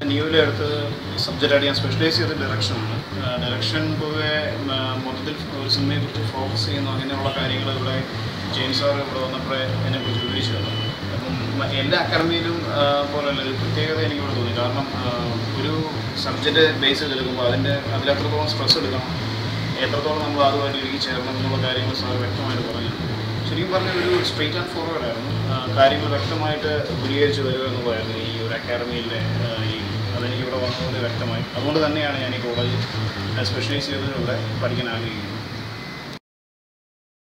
ന്യൂവിലെ അടുത്തത് സബ്ജക്റ്റായിട്ട് ഞാൻ സ്പെഷ്യലൈസ് ചെയ്ത ഡയറക്ഷനാണ് ഡയറക്ഷൻ പൊതുവെ ആ, മൊത്തത്തിൽ ഒരു സിനിമയെ കുറിച്ച് ഫോക്കസ് ചെയ്യുന്ന അങ്ങനെയുള്ള കാര്യങ്ങൾ ഇവിടെ ജെയിൻ സാർ ഇവിടെ വന്നപ്പോഴേ എന്നെ കുറിച്ച് വിവരിച്ചു തന്നു അപ്പം മ- എല്ലാ അക്കാഡമിയിലും ആ, പോലെയല്ല ഒരു പ്രത്യേകത എനിക്ക് ഇവിടെ തോന്നി കാരണം ആ, ഒരു സബ്ജക്റ്റ് ബേസ് ചെയ്തെടുക്കുമ്പോൾ അതിൻ്റെ അതിലെത്രത്തോളം സ്ട്രെസ് എടുക്കണം എത്രത്തോളം നമ്മൾ അതുമായിട്ട് ഇടുക്കി ചേരണം എന്നുള്ള കാര്യങ്ങൾ സാർ വ്യക്തമായിട്ട് പറഞ്ഞു ശരിക്കും പറഞ്ഞ ഒരു സ്ട്രെയിറ്റ് ആൻഡ് ഫോർവേഡ് ആയിരുന്നു ആ, കാര്യങ്ങൾ വ്യക്തമായിട്ട് വിപുലീകരിച്ച് വരിക എന്നുള്ളതായിരുന്നു ഈ ഒരു അക്കാഡമിയിലെ ആ, ഈ അതെനിക്ക് ഇവിടെ വന്നതുകൊണ്ട് വ്യക്തമായി അതുകൊണ്ട് തന്നെയാണ് ഞാൻ ഈ കോളേജിൽ സ്പെഷ്യലൈസ് ചെയ്തതിലൂടെ പഠിക്കാൻ ആഗ്രഹിക്കുന്നത്